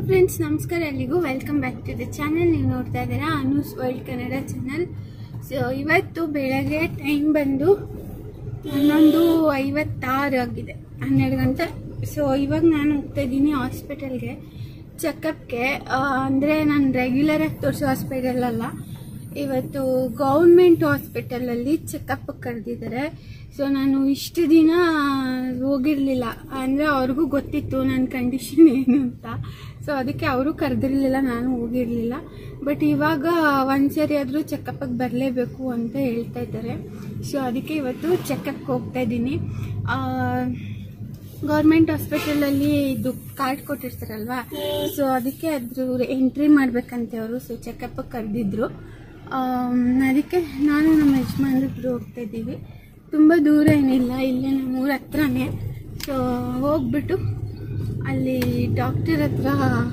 Friends ನಮಸ್ಕಾರ ಎಲ್ಲಿಗೂ welcome back to the channel ನೀವು ನೋಡ್ತಾ ಇದ್ದೀರಾ Anu's world Kannada channel so ಇವತ್ತು ಬೆಳಗ್ಗೆ ಟೈಮ್ ಬಂದು ಹನ್ನೊಂದು ಐವತ್ತಾರು ಆಗಿದೆ ಹನ್ನೆರಡು ಗಂಟೆ ಸೊ ಇವಾಗ ನಾನು ಹೋಗ್ತಾ ಇದ್ದೀನಿ ಹಾಸ್ಪಿಟಲ್ಗೆ ಚೆಕಪ್ಗೆ ಅಂದರೆ ನಾನು ರೆಗ್ಯುಲರಾಗಿ ತೋರಿಸೋ ಹಾಸ್ಪಿಟಲ್ ಅಲ್ಲ ಇವತ್ತು ಗೌರ್ಮೆಂಟ್ ಹಾಸ್ಪಿಟಲಲ್ಲಿ ಚೆಕಪ್ ಕರೆದಿದ್ದಾರೆ ಸೊ ನಾನು ಇಷ್ಟು ದಿನ ಹೋಗಿರಲಿಲ್ಲ ಅಂದರೆ ಅವ್ರಿಗೂ ಗೊತ್ತಿತ್ತು ನನ್ನ ಕಂಡೀಷನ್ ಏನು ಅಂತ ಸೊ ಅದಕ್ಕೆ ಅವರು ಕರೆದಿರಲಿಲ್ಲ ನಾನು ಹೋಗಿರಲಿಲ್ಲ ಬಟ್ ಇವಾಗ ಒಂದ್ಸರಿ ಆದರೂ ಚೆಕಪ್ಗೆ ಬರಲೇಬೇಕು ಅಂತ ಹೇಳ್ತಾ ಇದ್ದಾರೆ ಸೊ ಅದಕ್ಕೆ ಇವತ್ತು ಚೆಕಪ್ಗೆ ಹೋಗ್ತಾ ಇದ್ದೀನಿ ಗೌರ್ಮೆಂಟ್ ಹಾಸ್ಪಿಟಲಲ್ಲಿ ಇದು ಕಾರ್ಡ್ ಕೊಟ್ಟಿರ್ತಾರಲ್ವಾ ಸೊ ಅದಕ್ಕೆ ಅದ್ರ ಎಂಟ್ರಿ ಮಾಡ್ಬೇಕಂತೆ ಅವರು ಸೊ ಚೆಕಪ್ ಕರೆದಿದ್ರು ಅದಕ್ಕೆ ನಾನು ನಮ್ಮ ಯಜಮಾನ್ರಿಬ್ರು ಹೋಗ್ತಾ ಇದ್ದೀವಿ ತುಂಬ ದೂರ ಏನಿಲ್ಲ ಇಲ್ಲೇ ನಮ್ಮೂರ ಹತ್ರನೇ ಸೊ ಹೋಗ್ಬಿಟ್ಟು ಅಲ್ಲಿ ಡಾಕ್ಟರ್ ಹತ್ರ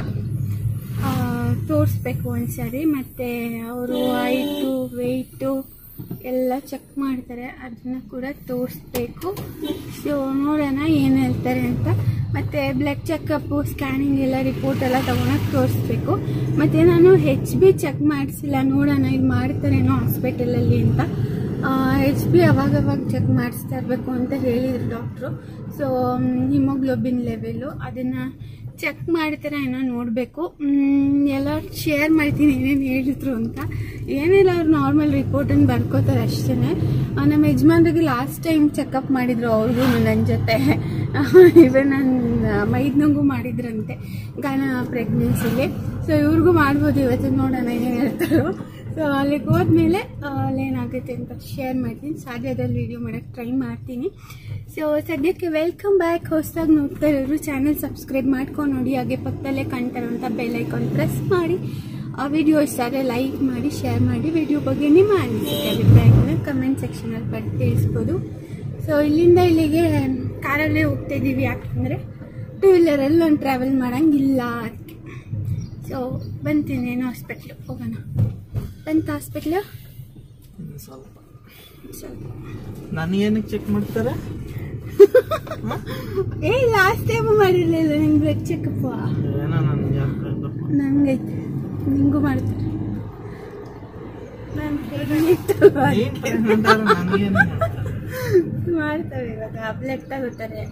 ತೋರಿಸ್ಬೇಕು ಒಂದ್ಸರಿ ಮತ್ತು ಅವರು ಹೈಟು ವೆಯ್ಟು ಎಲ್ಲ ಚೆಕ್ ಮಾಡ್ತಾರೆ ಅದನ್ನ ಕೂಡ ತೋರಿಸ್ಬೇಕು ಸೊ ನೋಡೋಣ ಏನು ಹೇಳ್ತಾರೆ ಅಂತ ಮತ್ತು ಬ್ಲಡ್ ಚೆಕಪ್ಪು ಸ್ಕ್ಯಾನಿಂಗ್ ಎಲ್ಲ ರಿಪೋರ್ಟ್ ಎಲ್ಲ ತೊಗೊಂಡೋಗಿ ತೋರಿಸ್ಬೇಕು ಮತ್ತು ನಾನು ಹೆಚ್ ಬಿ ಚೆಕ್ ಮಾಡಿಸಿಲ್ಲ ನೋಡೋಣ ಇದು ಮಾಡ್ತಾರೇನೋ ಹಾಸ್ಪಿಟಲಲ್ಲಿ ಅಂತ ಹೆಚ್ ಬಿ ಅವಾಗ ಅವಾಗ ಚೆಕ್ ಮಾಡಿಸ್ತಾ ಇರಬೇಕು ಅಂತ ಹೇಳಿದ್ರು ಡಾಕ್ಟ್ರು ಸೊ ಹಿಮೋಗ್ಲೋಬಿನ್ ಲೆವೆಲ್ಲು ಅದನ್ನು ಚೆಕ್ ಮಾಡ್ತಾರೆ ಏನೋ ನೋಡಬೇಕು ಎಲ್ಲ ಶೇರ್ ಮಾಡ್ತೀನಿ ಏನೇನು ಹೇಳಿದ್ರು ಅಂತ ಏನಿಲ್ಲ ಅವ್ರು ನಾರ್ಮಲ್ ರಿಪೋರ್ಟನ್ನು ಬರ್ಕೋತಾರೆ ಅಷ್ಟೇ ನಮ್ಮ ಯಜಮಾನ್ರಿಗೆ ಲಾಸ್ಟ್ ಟೈಮ್ ಚೆಕಪ್ ಮಾಡಿದ್ರು ಅವ್ರಿಗೂ ನನ್ನ ಜೊತೆ ಇವನ್ ನನ್ನ ಮೈದ್ನಂಗೂ ಮಾಡಿದ್ರಂತೆ ಗಾನ ಪ್ರೆಗ್ನೆನ್ಸಿಲಿ ಸೊ ಇವ್ರಿಗೂ ಮಾಡ್ಬೋದು ಇವತ್ತು ನೋಡೋಣ ಏನೇನು ಹೇಳ್ತಾರೋ ಸೊ ಅಲ್ಲಿಗೆ ಹೋದ್ಮೇಲೆ ಅಲ್ಲೇನಾಗುತ್ತೆ ಅಂತ ಶೇರ್ ಮಾಡ್ತೀನಿ ಸಾಧ್ಯದಲ್ಲಿ ವಿಡಿಯೋ ಮಾಡೋಕ್ಕೆ ಟ್ರೈ ಮಾಡ್ತೀನಿ ಸೊ ಸದ್ಯಕ್ಕೆ ವೆಲ್ಕಮ್ ಬ್ಯಾಕ್ ಹೊಸದಾಗಿ ನೋಡ್ತಾ ಇರೋರು ಚಾನಲ್ ಸಬ್ಸ್ಕ್ರೈಬ್ ಮಾಡ್ಕೊಂಡು ನೋಡಿ ಹಾಗೆ ಪಕ್ಕದಲ್ಲೇ ಕಾಣ್ತಾರಂಥ ಬೆಲ್ ಐಕಾನ್ ಪ್ರೆಸ್ ಮಾಡಿ ಆ ವಿಡಿಯೋ ಇಷ್ಟಾದರೆ ಲೈಕ್ ಮಾಡಿ ಶೇರ್ ಮಾಡಿ ವಿಡಿಯೋ ಬಗ್ಗೆ ನಿಮ್ಮ ಅನಿಸಿಕೆ ಅಭಿಪ್ರಾಯಗಳನ್ನ ಕಮೆಂಟ್ ಸೆಕ್ಷನಲ್ಲಿ ಬರೆದು ತಿಳಿಸ್ಬೋದು ಸೊ ಇಲ್ಲಿಂದ ಇಲ್ಲಿಗೆ ಕಾರಲ್ಲೇ ಹೋಗ್ತಾ ಇದ್ದೀವಿ ಯಾಕಂದರೆ ಟೂ ವೀಲರಲ್ಲಿ ನಾನು ಟ್ರಾವೆಲ್ ಮಾಡೋಂಗಿಲ್ಲ ಅದಕ್ಕೆ ಸೊ ಬಂತೀನಿ ಏನೋ ಹಾಸ್ಪಿಟ್ಲು ಹೋಗೋಣ ಬಂತ ಹಾಸ್ಪಿಟ್ಲು ಇನ್ನು ಸ್ವಲ್ಪ ಸ್ವಲ್ಪ ನನಗೇನಕ್ಕೆ ಚೆಕ್ ಮಾಡ್ತಾರೆ ಏ ಲಾಸ್ಟ್ ಟೈಮ್ ಮಾಡಿರ್ಲಿಲ್ಲ ನಂಗೆ ಬ್ಲಡ್ ಚೆಕಪ್ ಏನೋ ನನಗೆ ಯಾಕೆ ನಂಗೈತೆ ನಿಂಗೂ ಮಾಡ್ತಾರೆ ನಾನು ಏನ್ pregnant ಆದ್ರೆ ನನಗೇನು ಮಾಡ್ತಾರೆ? ಮಾಡ್ತಾರೆ ಇವಾಗ ಬ್ಲಡ್ ತಗೋತಾರೆ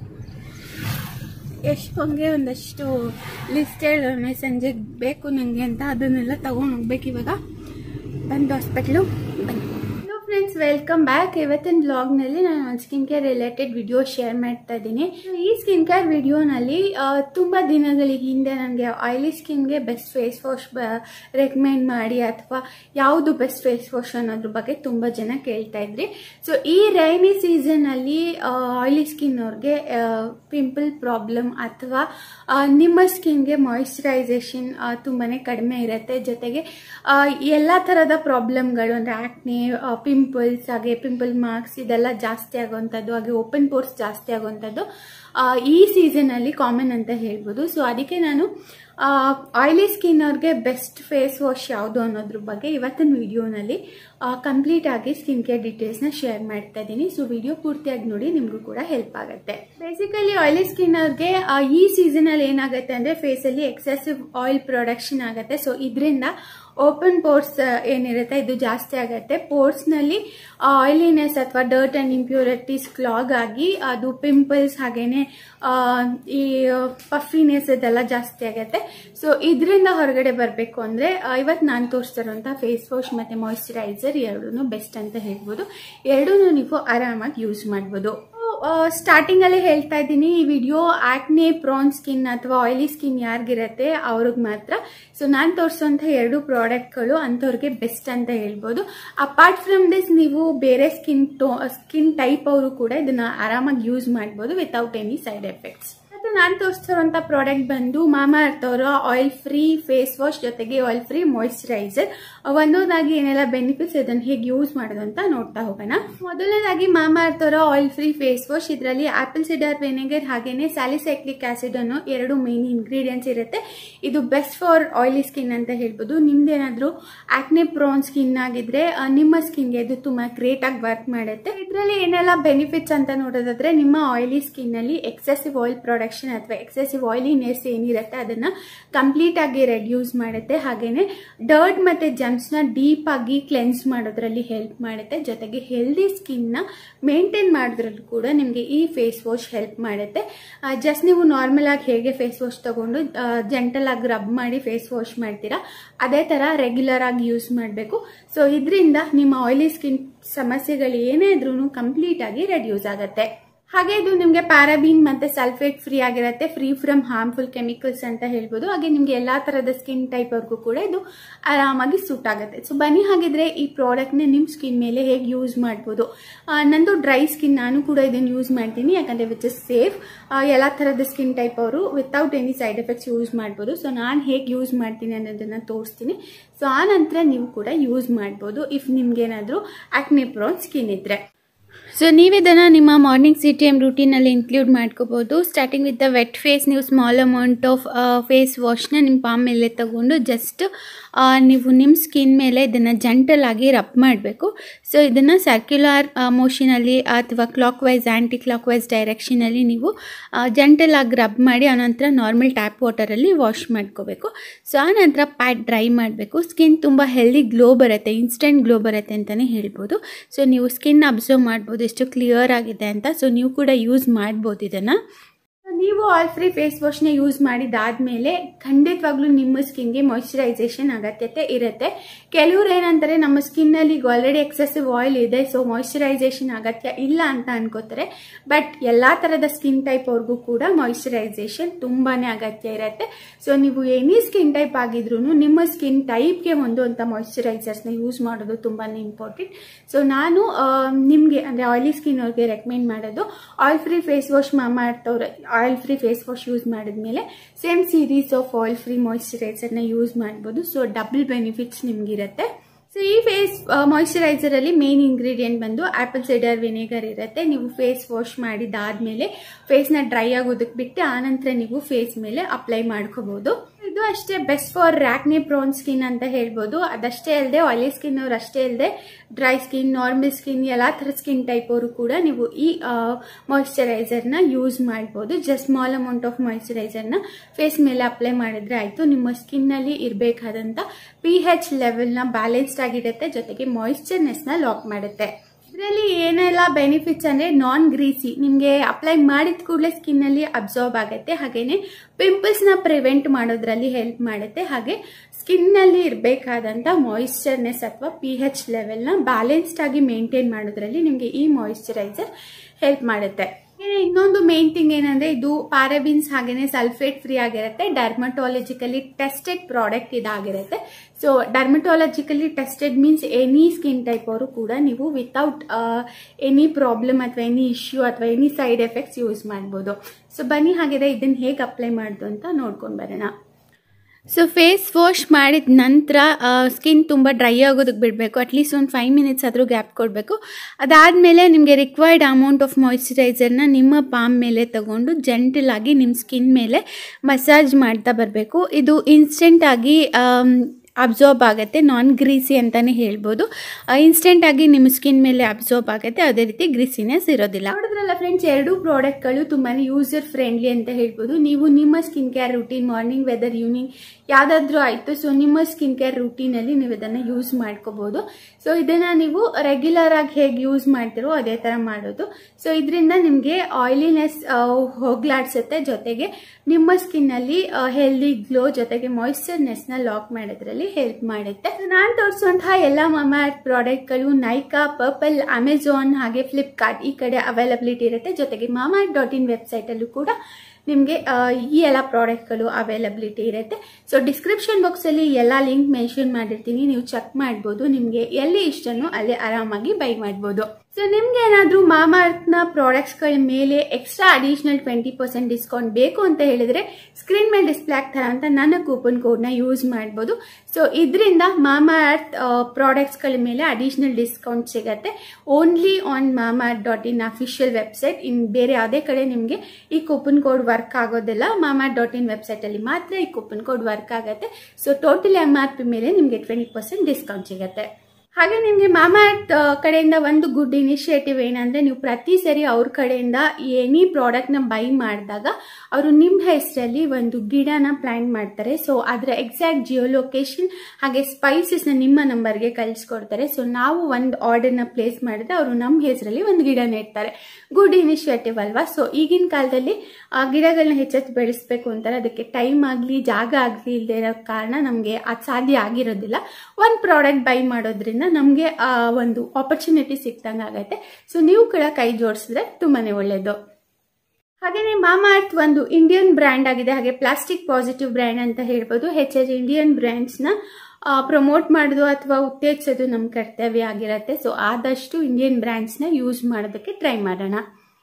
ಎಷ್ಟು ಹಂಗೆ ಒಂದಷ್ಟು ಲಿಸ್ಟ್ ಹೇಳೋಣ ಸಂಜೆಗೆ ಬೇಕು ನನಗೆ ಅಂತ ಅದನ್ನೆಲ್ಲ ತಗೊಂಡು ಹೋಗ್ಬೇಕು ಇವಾಗ ಬಂದು ಹಾಸ್ಪಿಟ್ಲು ಬನ್ನಿ ಹಲೋ ಫ್ರೆಂಡ್ಸ್ ವೆಲ್ಕಮ್ ಬ್ಯಾಕ್ ಇವತ್ತಿನ ಬ್ಲಾಗ್ನಲ್ಲಿ ನಾನು ಒಂದು skin care related video share ಮಾಡ್ತಾ ಇದ್ದೀನಿ ಈ ಸ್ಕಿನ್ ಕೇರ್ ವಿಡಿಯೋನಲ್ಲಿ ತುಂಬ ದಿನಗಳ ಹಿಂದೆ ನನಗೆ ಆಯಿಲಿ ಸ್ಕಿನ್ಗೆ ಬೆಸ್ಟ್ ಫೇಸ್ ವಾಶ್ ರೆಕಮೆಂಡ್ ಮಾಡಿ ಅಥವಾ ಯಾವುದು ಬೆಸ್ಟ್ ಫೇಸ್ ವಾಶ್ ಅನ್ನೋದ್ರ ಬಗ್ಗೆ ತುಂಬ ಜನ ಕೇಳ್ತಾ ಇದ್ರಿ ಸೊ ಈ ರೈನಿ ಸೀಸನಲ್ಲಿ ಆಯಿಲಿ ಸ್ಕಿನ್ ಅವ್ರಿಗೆ ಪಿಂಪಲ್ ಪ್ರಾಬ್ಲಮ್ ಅಥವಾ ಆ, ನಿಮ್ಮ ಸ್ಕಿನ್ಗೆ ಮಾಯಿಶ್ಚರೈಸೇಷನ್ ತುಂಬಾ ಕಡಿಮೆ ಇರುತ್ತೆ ಜೊತೆಗೆ ಆ, ಎಲ್ಲ ಥರದ ಪ್ರಾಬ್ಲಮ್ಗಳು ಅಂದರೆ ಆ್ಯಕ್ನೆ ಪಿಂಪಲ್ಸ್ ಹಾಗೆ ಪಿಂಪಲ್ ಮಾರ್ಕ್ಸ್ ಇದೆಲ್ಲ ಜಾಸ್ತಿ ಆಗುವಂಥದ್ದು ಹಾಗೆ ಓಪನ್ ಪೋರ್ಸ್ ಜಾಸ್ತಿ ಆಗುವಂಥದ್ದು ಆ, ಈ ಸೀಸನಲ್ಲಿ ಕಾಮನ್ ಅಂತ ಹೇಳ್ಬೋದು ಸೊ ಅದಕ್ಕೆ ನಾನು ಆಯಿಲಿ ಸ್ಕಿನ್ ಅವ್ರಿಗೆ ಬೆಸ್ಟ್ ಫೇಸ್ ವಾಶ್ ಯಾವುದು ಅನ್ನೋದ್ರ ಬಗ್ಗೆ ಇವತ್ತಿನ ವಿಡಿಯೋನಲ್ಲಿ ಕಂಪ್ಲೀಟ್ ಆಗಿ ಸ್ಕಿನ್ ಕೇರ್ ಡೀಟೇಲ್ಸ್ನ ಶೇರ್ ಮಾಡ್ತಾ ಇದ್ದೀನಿ ಸೊ ವಿಡಿಯೋ ಪೂರ್ತಿಯಾಗಿ ನೋಡಿ ನಿಮಗೂ ಕೂಡ ಹೆಲ್ಪ್ ಆಗುತ್ತೆ ಬೇಸಿಕಲಿ ಆಯಿಲಿ ಸ್ಕಿನ್ ಅವ್ರಿಗೆ ಈ ಸೀಸನಲ್ಲಿ ಏನಾಗುತ್ತೆ ಅಂದರೆ ಫೇಸಲ್ಲಿ ಎಕ್ಸೆಸಿವ್ ಆಯಿಲ್ ಪ್ರೊಡಕ್ಷನ್ ಆಗುತ್ತೆ ಸೊ ಇದರಿಂದ ಓಪನ್ ಪೋರ್ಸ್ ಏನಿರುತ್ತೆ ಇದು ಜಾಸ್ತಿ ಆಗುತ್ತೆ ಪೋರ್ಸ್ನಲ್ಲಿ ಆಯಿಲಿನೆಸ್ ಅಥವಾ ಡರ್ಟ್ ಆ್ಯಂಡ್ ಇಂಪ್ಯೂರಿಟೀಸ್ ಕ್ಲಾಗ್ ಆಗಿ ಅದು ಪಿಂಪಲ್ಸ್ ಹಾಗೇನೆ ಆ, ಈ ಪಫಿನೆಸ್ ಇದೆಲ್ಲ ಜಾಸ್ತಿ ಆಗುತ್ತೆ ಸೊ ಇದರಿಂದ ಹೊರಗಡೆ ಬರಬೇಕು ಅಂದರೆ ಇವತ್ತು ನಾನು ತೋರಿಸ್ತಿರೋಂಥ ಫೇಸ್ ವಾಶ್ ಮತ್ತು ಮಾಯಿಶ್ಚರೈಸರ್ ಎರಡೂ ಬೆಸ್ಟ್ ಅಂತ ಹೇಳ್ಬೋದು ಎರಡೂ ನೀವು ಆರಾಮಾಗಿ ಯೂಸ್ ಮಾಡ್ಬೋದು ಸ್ಟಾರ್ಟಿಂಗ್ ಅಲ್ಲಿ ಹೇಳ್ತಾ ಇದ್ದೀನಿ ಈ ವಿಡಿಯೋ ಆಕ್ನೆ ಪ್ರಾನ್ ಸ್ಕಿನ್ ಅಥವಾ ಆಯಿಲಿ ಸ್ಕಿನ್ ಯಾರಿಗಿರತ್ತೆ ಅವ್ರಿಗೆ ಮಾತ್ರ ಸೊ ನಾನು ತೋರಿಸುವಂಥ ಎರಡು ಪ್ರಾಡಕ್ಟ್ಗಳು ಅಂಥವ್ರಿಗೆ ಬೆಸ್ಟ್ ಅಂತ ಹೇಳ್ಬೋದು ಅಪಾರ್ಟ್ ಫ್ರಮ್ ದಿಸ್ ನೀವು ಬೇರೆ ಸ್ಕಿನ್ ಟೋ ಸ್ಕಿನ್ ಟೈಪ್ ಅವರು ಕೂಡ ಇದನ್ನ ಆರಾಮಾಗಿ ಯೂಸ್ ಮಾಡ್ಬೋದು ವಿತೌಟ್ ಎನಿ ಸೈಡ್ ಎಫೆಕ್ಟ್ಸ್ ಮತ್ತು ನಾನು ತೋರಿಸ್ತಿರೋಂಥ ಪ್ರಾಡಕ್ಟ್ ಬಂದು ಮಾಮಾ ಅರ್ತ್ ಅವರ ಆಯಿಲ್ ಫ್ರೀ ಫೇಸ್ ವಾಶ್ ಜೊತೆಗೆ ಆಯಿಲ್ ಫ್ರೀ ಮಾಯಿಶ್ಚರೈಸರ್ ಒಂದೊಂದಾಗಿ ಏನೆಲ್ಲ ಬೆನಿಫಿಟ್ಸ್ ಇದನ್ನು ಹೇಗೆ ಯೂಸ್ ಮಾಡೋದು ಅಂತ ನೋಡ್ತಾ ಹೋಗೋಣ ಮೊದಲನೇದಾಗಿ ಮಾಮಾ ಅರ್ತ್ ಅವರ ಆಯಿಲ್ ಫ್ರೀ ಫೇಸ್ ವಾಶ್ ಇದರಲ್ಲಿ ಆಪಲ್ ಸಿಡರ್ ವಿನೆಗರ್ ಹಾಗೇನೆ ಸ್ಯಾಲಿಸೈಕ್ಲಿಕ್ ಆಸಿಡ್ ಅನ್ನೋ ಎರಡು ಮೇನ್ ಇಂಗ್ರೀಡಿಯೆಂಟ್ಸ್ ಇರುತ್ತೆ ಇದು ಬೆಸ್ಟ್ ಫಾರ್ ಆಯಿಲಿ ಸ್ಕಿನ್ ಅಂತ ಹೇಳ್ಬೋದು ನಿಮ್ದೇನಾದ್ರೂ ಆಕ್ನೆ ಪ್ರಾನ್ ಸ್ಕಿನ್ ಆಗಿದ್ರೆ ಆ, ನಿಮ್ಮ ಸ್ಕಿನ್ಗೆ ಇದು ತುಂಬಾ ಗ್ರೇಟ್ ಆಗಿ ವರ್ಕ್ ಮಾಡುತ್ತೆ ಈ ಇದರಲ್ಲಿ ಏನೆಲ್ಲ ಬೆನಿಫಿಟ್ಸ್ ಅಂತ ನೋಡೋದಾದ್ರೆ ನಿಮ್ಮ ಆಯಿಲಿ ಸ್ಕಿನ್ನಲ್ಲಿ ಎಕ್ಸೆಸಿವ್ ಆಯಿಲ್ ಪ್ರೊಡಕ್ಷನ್ ಅಥವಾ ಎಕ್ಸೆಸಿವ್ ಆಯಿಲಿನೆಸ್ ಏನಿರುತ್ತೆ ಅದನ್ನು ಕಂಪ್ಲೀಟ್ ಆಗಿ ರೆಡ್ಯೂಸ್ ಮಾಡುತ್ತೆ ಹಾಗೆಯೇ ಡರ್ಟ್ ಮತ್ತು ಜಮ್ಸ್ನ ಡೀಪ್ ಆಗಿ ಕ್ಲೆನ್ಸ್ ಮಾಡೋದ್ರಲ್ಲಿ ಹೆಲ್ಪ್ ಮಾಡುತ್ತೆ ಜೊತೆಗೆ ಹೆಲ್ದಿ ಸ್ಕಿನ್ನ ಮೇಂಟೈನ್ ಮಾಡೋದ್ರಲ್ಲೂ ಕೂಡ ನಿಮಗೆ ಈ ಫೇಸ್ ವಾಶ್ ಹೆಲ್ಪ್ ಮಾಡುತ್ತೆ ಜಸ್ಟ್ ನೀವು ನಾರ್ಮಲ್ ಆಗಿ ಹೇಗೆ ಫೇಸ್ ವಾಶ್ ತಗೊಂಡು ಜೆಂಟಲ್ ಆಗಿ ರಬ್ ಮಾಡಿ ಫೇಸ್ ವಾಶ್ ಮಾಡ್ತೀರಾ ಅದೇ ಥರ ರೆಗ್ಯುಲರ್ ಆಗಿ ಯೂಸ್ ಮಾಡಬೇಕು ಸೊ ಇದರಿಂದ ನಿಮ್ಮ ಆಯಿಲಿ ಸ್ಕಿನ್ ಸಮಸ್ಯೆಗಳು ಏನೇ ಇದ್ರೂ ಕಂಪ್ಲೀಟ್ ಆಗಿ ರೆಡ್ಯೂಸ್ ಆಗುತ್ತೆ ಹಾಗೆ ಇದು ನಿಮಗೆ ಪ್ಯಾರಾಬೀನ್ ಮತ್ತೆ ಸಲ್ಫೇಟ್ ಫ್ರೀ ಆಗಿರುತ್ತೆ ಫ್ರೀ ಫ್ರಮ್ ಹಾರ್ಮ್ಫುಲ್ ಕೆಮಿಕಲ್ಸ್ ಅಂತ ಹೇಳ್ಬೋದು ಹಾಗೆ ನಿಮಗೆ ಎಲ್ಲಾ ತರದ ಸ್ಕಿನ್ ಟೈಪ್ ಅವ್ರಿಗೂ ಕೂಡ ಇದು ಆರಾಮಾಗಿ ಸೂಟ್ ಆಗುತ್ತೆ ಸೊ ಬನ್ನಿ ಹಾಗಿದ್ರೆ ಈ ಪ್ರಾಡಕ್ಟ್ನ ನಿಮ್ಮ ಸ್ಕಿನ್ ಮೇಲೆ ಹೇಗೆ ಯೂಸ್ ಮಾಡ್ಬೋದು ಆ, ನಂದು ಡ್ರೈ ಸ್ಕಿನ್ ನಾನು ಕೂಡ ಇದನ್ನು ಯೂಸ್ ಮಾಡ್ತೀನಿ ಯಾಕಂದ್ರೆ ವಿಚ್ ಇಸ್ ಸೇಫ್ ಎಲ್ಲ ಥರದ ಸ್ಕಿನ್ ಟೈಪ್ ಅವರು without any side effects use ಮಾಡ್ಬೋದು ಸೊ ನಾನು ಹೇಗೆ ಯೂಸ್ ಮಾಡ್ತೀನಿ ಅನ್ನೋದನ್ನ ತೋರಿಸ್ತೀನಿ ಸೊ ಆ ನಂತರ ನೀವು ಕೂಡ ಯೂಸ್ ಮಾಡ್ಬೋದು ಇಫ್ ನಿಮ್ಗೇನಾದರೂ ಆಕ್ನೆ ಪ್ರೋನ್ ಸ್ಕಿನ್ ಇದ್ರೆ ಸೊ ನೀವು ಇದನ್ನು ನಿಮ್ಮ ಮಾರ್ನಿಂಗ್ ಸಿ ಟಿ ಎಮ್ ರೂಟೀನಲ್ಲಿ ಇನ್ಕ್ಲೂಡ್ ಮಾಡ್ಕೋಬೋದು starting with the wet face ನೀವು ಸ್ಮಾಲ್ ಅಮೌಂಟ್ ಆಫ್ ಫೇಸ್ ವಾಶ್ನ ನಿಮ್ಮ ಪಾಮ್ ಮೇಲೆ ತಗೊಂಡು ಜಸ್ಟ್ ನೀವು ನಿಮ್ಮ ಸ್ಕಿನ್ ಮೇಲೆ ಇದನ್ನು ಜಂಟಲ್ ಆಗಿ ರಬ್ ಮಾಡಬೇಕು ಸೊ ಇದನ್ನು ಸರ್ಕ್ಯುಲರ್ ಮೋಷನಲ್ಲಿ ಅಥವಾ clockwise anticlockwise ಡೈರೆಕ್ಷನಲ್ಲಿ ನೀವು ಜಂಟಲ್ ಆಗಿ ರಬ್ ಮಾಡಿ ಆನಂತರ ನಾರ್ಮಲ್ ಟ್ಯಾಪ್ ವಾಟರಲ್ಲಿ ವಾಶ್ ಮಾಡ್ಕೋಬೇಕು ಸೊ ಆನಂತರ ಪ್ಯಾಡ್ ಡ್ರೈ ಮಾಡಬೇಕು ಸ್ಕಿನ್ ತುಂಬ ಹೆಲ್ದಿ ಗ್ಲೋ ಬರುತ್ತೆ ಇನ್ಸ್ಟೆಂಟ್ ಗ್ಲೋ ಬರುತ್ತೆ ಅಂತಲೇ ಹೇಳ್ಬೋದು ಸೊ ನೀವು ಸ್ಕಿನ್ ಅಬ್ಸರ್ವ್ ಮಾಡ್ಬೋದು ಎಷ್ಟು ಕ್ಲಿಯರ್ ಆಗಿದೆ ಅಂತ ಸೊ ನೀವು ಕೂಡ ಯೂಸ್ ಮಾಡ್ಬೋದು ಇದನ್ನು ನೀವು ಆಲ್ ಫ್ರೀ ಫೇಸ್ ವಾಶ್ನ ಯೂಸ್ ಮಾಡಿದಾದ್ಮೇಲೆ ಖಂಡಿತವಾಗ್ಲೂ ನಿಮ್ಮ ಸ್ಕಿನ್ಗೆ ಮಾಯಿಶ್ಚರೈಸೇಷನ್ ಅಗತ್ಯತೆ ಇರುತ್ತೆ ಕೆಲವ್ರು ಏನಂತಾರೆ ನಮ್ಮ ಸ್ಕಿನ್ನಲ್ಲಿ ಈಗ ಆಲ್ರೆಡಿ ಎಕ್ಸೆಸಿವ್ ಆಯಿಲ್ ಇದೆ ಸೊ ಮಾಯಿಶ್ಚರೈಸೇಷನ್ ಅಗತ್ಯ ಇಲ್ಲ ಅಂತ ಅನ್ಕೋತಾರೆ ಬಟ್ ಎಲ್ಲ ಥರದ ಸ್ಕಿನ್ ಟೈಪ್ ಅವ್ರಿಗೂ ಕೂಡ ಮಾಯಿಶ್ಚರೈಸೇಷನ್ ತುಂಬಾನೇ ಅಗತ್ಯ ಇರುತ್ತೆ ಸೊ ನೀವು ಎನಿ ಸ್ಕಿನ್ ಟೈಪ್ ಆಗಿದ್ರು ನಿಮ್ಮ ಸ್ಕಿನ್ ಟೈಪ್ಗೆ ಹೊಂದುವಂಥ ಮಾಯಿಶ್ಚರೈಸರ್ಸ್ನ ಯೂಸ್ ಮಾಡೋದು ತುಂಬಾನೇ ಇಂಪಾರ್ಟೆಂಟ್ ಸೊ ನಾನು ನಿಮಗೆ ಅಂದರೆ ಆಯಿಲಿ ಸ್ಕಿನ್ ಅವ್ರಿಗೆ ರೆಕಮೆಂಡ್ ಮಾಡೋದು ಆಯಿಲ್ ಫ್ರೀ ಫೇಸ್ ವಾಶ್ ಮಾಡ್ತವ್ರೆ oil free face wash use ಮಾಡಿದ್ಮೇಲೆ same series of oil free ಮಾಯಿಶ್ಚರೈಸರ್ನ ಯೂಸ್ ಮಾಡ್ಬೋದು ಸೊ ಡಬಲ್ ಬೆನಿಫಿಟ್ಸ್ ನಿಮ್ಗಿರುತ್ತೆ ಸೊ ಈ ಫೇಸ್ ಮಾಯಿಶ್ಚರೈಸರ್ ಅಲ್ಲಿ ಮೇನ್ ಇಂಗ್ರೀಡಿಯೆಂಟ್ ಬಂದು ಆಪಲ್ ಸೈಡರ್ ವಿನೆಗರ್ ಇರುತ್ತೆ ನೀವು ಫೇಸ್ ವಾಶ್ ಮಾಡಿದಾದ್ಮೇಲೆ ಫೇಸ್ನ ಡ್ರೈ ಆಗೋದಕ್ಕೆ ಬಿಟ್ಟು ಆನಂತರ ನೀವು ಫೇಸ್ ಮೇಲೆ ಅಪ್ಲೈ ಮಾಡ್ಕೋಬಹುದು ಇದು ಅಷ್ಟೇ best for acne prone skin ಅಂತ ಹೇಳ್ಬೋದು ಅದಷ್ಟೇ ಅಲ್ಲದೆ ಆಯಿಲಿ ಸ್ಕಿನ್ ಅವ್ರು ಅಷ್ಟೇ ಅಲ್ಲದೆ ಡ್ರೈ ಸ್ಕಿನ್ ನಾರ್ಮಲ್ ಸ್ಕಿನ್ ಎಲ್ಲ ಥರ ಸ್ಕಿನ್ ಟೈಪ್ ಅವರು ಕೂಡ ನೀವು ಈ ಮಾಯಿಶ್ಚರೈಸರ್ನ ಯೂಸ್ ಮಾಡ್ಬೋದು ಜಸ್ಟ್ ಸ್ಮಾಲ್ ಅಮೌಂಟ್ ಆಫ್ ಮಾಯಿಶ್ಚರೈಸರ್ನ ಫೇಸ್ ಮೇಲೆ ಅಪ್ಲೈ ಮಾಡಿದ್ರೆ ಆಯಿತು ನಿಮ್ಮ ಸ್ಕಿನ್ನಲ್ಲಿ ಇರಬೇಕಾದಂಥ ಪಿ ಹೆಚ್ ಲೆವೆಲ್ನ ಬ್ಯಾಲೆನ್ಸ್ಡ್ ಆಗಿರುತ್ತೆ ಜೊತೆಗೆ ಮಾಯಿಶ್ಚರ್ನೆಸ್ನ ಲಾಕ್ ಮಾಡುತ್ತೆ ಇದರಲ್ಲಿ ಏನೆಲ್ಲ ಬೆನಿಫಿಟ್ಸ್ ಅಂದರೆ ನಾನ್ ಗ್ರೀಸಿ ನಿಮಗೆ ಅಪ್ಲೈ ಮಾಡಿದ ಕೂಡಲೇ ಸ್ಕಿನ್ನಲ್ಲಿ ಅಬ್ಸಾರ್ಬ್ ಆಗುತ್ತೆ ಹಾಗೆಯೇ ಪಿಂಪಲ್ಸ್ನ ಪ್ರಿವೆಂಟ್ ಮಾಡೋದ್ರಲ್ಲಿ ಹೆಲ್ಪ್ ಮಾಡುತ್ತೆ ಹಾಗೆ ಸ್ಕಿನ್ನಲ್ಲಿ ಇರಬೇಕಾದಂಥ ಮಾಯಿಶ್ಚರ್ನೆಸ್ ಅಥವಾ ಪಿ ಹೆಚ್ ಲೆವೆಲ್ನ ಬ್ಯಾಲೆನ್ಸ್ಡ್ ಆಗಿ ಮೇಂಟೈನ್ ಮಾಡೋದ್ರಲ್ಲಿ ನಿಮಗೆ ಈ ಮಾಯಿಶ್ಚರೈಸರ್ ಹೆಲ್ಪ್ ಮಾಡುತ್ತೆ ಇನ್ನೊಂದು ಮೇನ್ ಥಿಂಗ್ ಏನಂದ್ರೆ ಇದು ಪ್ಯಾರಾಬಿನ್ಸ್ ಹಾಗೇನೆ ಸಲ್ಫೇಟ್ ಫ್ರೀ ಆಗಿರುತ್ತೆ ಡರ್ಮಟಾಲಜಿಕಲಿ ಟೆಸ್ಟೆಡ್ ಪ್ರಾಡಕ್ಟ್ ಇದಾಗಿರುತ್ತೆ so dermatologically tested means any skin type ಅವರು ಕೂಡ ನೀವು ವಿತೌಟ್ ಎನಿ ಪ್ರಾಬ್ಲಮ್ ಅಥವಾ ಎನಿ ಇಶ್ಯೂ ಅಥವಾ ಎನಿ ಸೈಡ್ ಎಫೆಕ್ಟ್ಸ್ ಯೂಸ್ ಮಾಡ್ಬೋದು ಸೊ ಬನ್ನಿ ಹಾಗಿದೆ ಇದನ್ನು ಹೇಗೆ ಅಪ್ಲೈ ಮಾಡೋದು ಅಂತ ನೋಡ್ಕೊಂಡು ಬರೋಣ ಸೊ ಫೇಸ್ ವಾಶ್ ಮಾಡಿದ ನಂತರ ಸ್ಕಿನ್ ತುಂಬ ಡ್ರೈ ಆಗೋದಕ್ಕೆ ಬಿಡಬೇಕು ಅಟ್ಲೀಸ್ಟ್ ಒಂದು ಫೈವ್ ಮಿನಿಟ್ಸ್ ಆದರೂ ಗ್ಯಾಪ್ ಕೊಡಬೇಕು ಅದಾದಮೇಲೆ ನಿಮಗೆ ರಿಕ್ವೈರ್ಡ್ ಅಮೌಂಟ್ ಆಫ್ ಮಾಯಿಶ್ಚರೈಸರ್ನ ನಿಮ್ಮ ಪಾಮ್ ಮೇಲೆ ತಗೊಂಡು ಜೆಂಟಲ್ ಆಗಿ ನಿಮ್ಮ ಸ್ಕಿನ್ ಮೇಲೆ ಮಸಾಜ್ ಮಾಡ್ತಾ ಬರಬೇಕು ಇದು ಇನ್ಸ್ಟೆಂಟಾಗಿ ಅಬ್ಸಾರ್ಬ್ ಆಗುತ್ತೆ ನಾನ್ ಗ್ರೀಸಿ ಅಂತಲೇ ಹೇಳ್ಬೋದು ಇನ್ಸ್ಟೆಂಟ್ ಆಗಿ ನಿಮ್ಮ ಸ್ಕಿನ್ ಮೇಲೆ ಅಬ್ಸಾರ್ಬ್ ಆಗುತ್ತೆ ಅದೇ ರೀತಿ ಗ್ರೀಸಿನೆಸ್ ಇರೋದಿಲ್ಲ ನೋಡಿದ್ರಲ್ಲ ಫ್ರೆಂಡ್ಸ್ ಎರಡೂ ಪ್ರಾಡಕ್ಟ್ಗಳು ತುಂಬಾ ಯೂಸರ್ ಫ್ರೆಂಡ್ಲಿ ಅಂತ ಹೇಳ್ಬೋದು ನೀವು ನಿಮ್ಮ skin care routine morning whether evening ಯಾವುದಾದ್ರೂ ಆಯಿತು ಸೊ ನಿಮ್ಮ ಸ್ಕಿನ್ ಕೇರ್ ರೂಟೀನಲ್ಲಿ ನೀವು ಇದನ್ನು ಯೂಸ್ ಮಾಡ್ಕೋಬೋದು ಸೊ ಇದನ್ನು ನೀವು ರೆಗ್ಯುಲರ್ ಆಗಿ ಹೇಗೆ ಯೂಸ್ ಮಾಡ್ತಿರೋ ಅದೇ ಥರ ಮಾಡೋದು ಸೊ ಇದರಿಂದ ನಿಮಗೆ ಆಯಿಲಿನೆಸ್ ಹೋಗ್ಲಾಡ್ಸುತ್ತೆ ಜೊತೆಗೆ ನಿಮ್ಮ ಸ್ಕಿನ್ನಲ್ಲಿ ಹೆಲ್ದಿ ಗ್ಲೋ ಜೊತೆಗೆ ಮಾಯಿಶ್ಚರ್ನೆಸ್ನ ಲಾಕ್ ಮಾಡೋದ್ರಲ್ಲಿ ಹೆಲ್ಪ್ ಮಾಡುತ್ತೆ ನಾನು ತೋರಿಸುವಂತಹ ಎಲ್ಲ ಮಮಾರ್ಟ್ ಪ್ರಾಡಕ್ಟ್ಗಳು ನೈಕಾ ಪರ್ಪಲ್ ಅಮೆಝಾನ್ ಹಾಗೆ ಫ್ಲಿಪ್ಕಾರ್ಟ್ ಈ ಕಡೆ ಅವೈಲಬಿಲಿಟಿ ಇರುತ್ತೆ ಜೊತೆಗೆ ಮಾಮಾರ್ಟ್ ಡಾಟ್ ಇನ್ ವೆಬ್ಸೈಟಲ್ಲೂ ಕೂಡ ನಿಮಗೆ ಈ ಎಲ್ಲ ಪ್ರಾಡಕ್ಟ್ಗಳು ಅವೈಲಬಿಲಿಟಿ ಇರುತ್ತೆ ಸೊ ಡಿಸ್ಕ್ರಿಪ್ಷನ್ ಬಾಕ್ಸಲ್ಲಿ ಎಲ್ಲ ಲಿಂಕ್ ಮೆನ್ಷನ್ ಮಾಡಿರ್ತೀನಿ ನೀವು ಚೆಕ್ ಮಾಡ್ಬೋದು ನಿಮಗೆ ಎಲ್ಲಿ ಇಷ್ಟನೋ ಅಲ್ಲಿ ಆರಾಮಾಗಿ ಬೈ ಮಾಡ್ಬೋದು ಸೊ ನಿಮ್ಗೆ ಏನಾದರೂ ಮಾಮಾರ್ಟ್ನ ಪ್ರಾಡಕ್ಟ್ಸ್ಗಳ ಮೇಲೆ extra additional twenty percent discount ಬೇಕು ಅಂತ ಹೇಳಿದ್ರೆ ಸ್ಕ್ರೀನ್ ಮೇಲೆ ಡಿಸ್ಪ್ಲೇ ಆಗ್ತಾರ ಅಂತ ನನ್ನ ಕೂಪನ್ ಕೋಡ್ನ ಯೂಸ್ ಮಾಡ್ಬೋದು ಸೊ ಇದರಿಂದ ಮಾಮಾರ್ಟ್ ಪ್ರಾಡಕ್ಟ್ಸ್ಗಳ ಮೇಲೆ ಅಡಿಷನಲ್ ಡಿಸ್ಕೌಂಟ್ ಸಿಗತ್ತೆ only on Mamaearth dot in official website ಇನ್ ಬೇರೆ ಯಾವುದೇ ಕಡೆ ನಿಮಗೆ ಈ ಕೂಪನ್ ಕೋಡ್ ವರ್ಕ್ ಆಗೋದಿಲ್ಲ ಮಾಮಾರ್ಟ್ ಡಾಟ್ ಇನ್ ವೆಬ್ಸೈಟಲ್ಲಿ ಮಾತ್ರ ಈ ಕೂಪನ್ ಕೋಡ್ ವರ್ಕ್ ಆಗುತ್ತೆ so total M R P ಮೇಲೆ ನಿಮಗೆ ಟ್ವೆಂಟಿ ಪರ್ಸೆಂಟ್ ಡಿಸ್ಕೌಂಟ್ ಸಿಗುತ್ತೆ ಹಾಗೆ ನಿಮಗೆ ಮಾಮಾ ಅರ್ತ್ ಕಡೆಯಿಂದ ಒಂದು ಗುಡ್ ಇನಿಷಿಯೇಟಿವ್ ಏನಂದ್ರೆ ನೀವು ಪ್ರತಿ ಸರಿ ಅವ್ರ ಕಡೆಯಿಂದ ಎನಿ ಪ್ರಾಡಕ್ಟ್ನ ಬೈ ಮಾಡಿದಾಗ ಅವರು ನಿಮ್ಮ ಹೆಸರಲ್ಲಿ ಒಂದು ಗಿಡನ ಪ್ಲಾನ್ ಮಾಡ್ತಾರೆ ಸೊ ಅದರ ಎಕ್ಸಾಕ್ಟ್ ಜಿಯೋ ಲೊಕೇಶನ್ ಹಾಗೆ ಸ್ಪೈಸಸ್ನ ನಿಮ್ಮ ನಂಬರ್ಗೆ ಕಳಿಸ್ಕೊಡ್ತಾರೆ ಸೊ ನಾವು ಒಂದು ಆರ್ಡರ್ನ ಪ್ಲೇಸ್ ಮಾಡಿದ್ರೆ ಅವರು ನಮ್ಮ ಹೆಸರಲ್ಲಿ ಒಂದು ಗಿಡ ನೆಡ್ತಾರೆ ಗುಡ್ ಇನಿಷಿಯೇಟಿವ್ ಅಲ್ವಾ ಸೊ ಈಗಿನ ಕಾಲದಲ್ಲಿ ಆ ಗಿಡಗಳನ್ನ ಹೆಚ್ಚೆಚ್ಚು ಬೆಳೆಸ್ಬೇಕು ಅಂತಾರೆ ಅದಕ್ಕೆ ಟೈಮ್ ಆಗಲಿ ಜಾಗ ಆಗಲಿ ಇಲ್ಲದೆ ಇರೋ ಕಾರಣ ನಮಗೆ ಅದು ಸಾಧ್ಯ ಆಗಿರೋದಿಲ್ಲ ಒಂದು ಪ್ರಾಡಕ್ಟ್ ಬೈ ಮಾಡೋದ್ರಿಂದ ನಮಗೆ ಒಂದು ಆಪರ್ಚುನಿಟಿ ಸಿಕ್ತಂಗೆ ಆಗತ್ತೆ ಸೊ ನೀವು ಕೂಡ ಕೈ ಜೋಡಿಸಿದ್ರೆ ತುಂಬಾ ಒಳ್ಳೆಯದು ಹಾಗೆಯೇ ಮಾಮಾ ಅರ್ತ್ ಒಂದು ಇಂಡಿಯನ್ ಬ್ರ್ಯಾಂಡ್ ಆಗಿದೆ ಹಾಗೆ ಪ್ಲಾಸ್ಟಿಕ್ ಪಾಸಿಟಿವ್ ಬ್ರ್ಯಾಂಡ್ ಅಂತ ಹೇಳ್ಬೋದು ಹೆಚ್ಚೆಚ್ಚು ಇಂಡಿಯನ್ ಬ್ರ್ಯಾಂಡ್ಸ್ನ ಪ್ರಮೋಟ್ ಮಾಡೋದು ಅಥವಾ ಉತ್ತೇಜಿಸೋದು ನಮ್ಮ ಕರ್ತವ್ಯ ಆಗಿರುತ್ತೆ ಸೊ ಆದಷ್ಟು ಇಂಡಿಯನ್ ಬ್ರ್ಯಾಂಡ್ಸ್ನ ಯೂಸ್ ಮಾಡೋದಕ್ಕೆ ಟ್ರೈ ಮಾಡೋಣ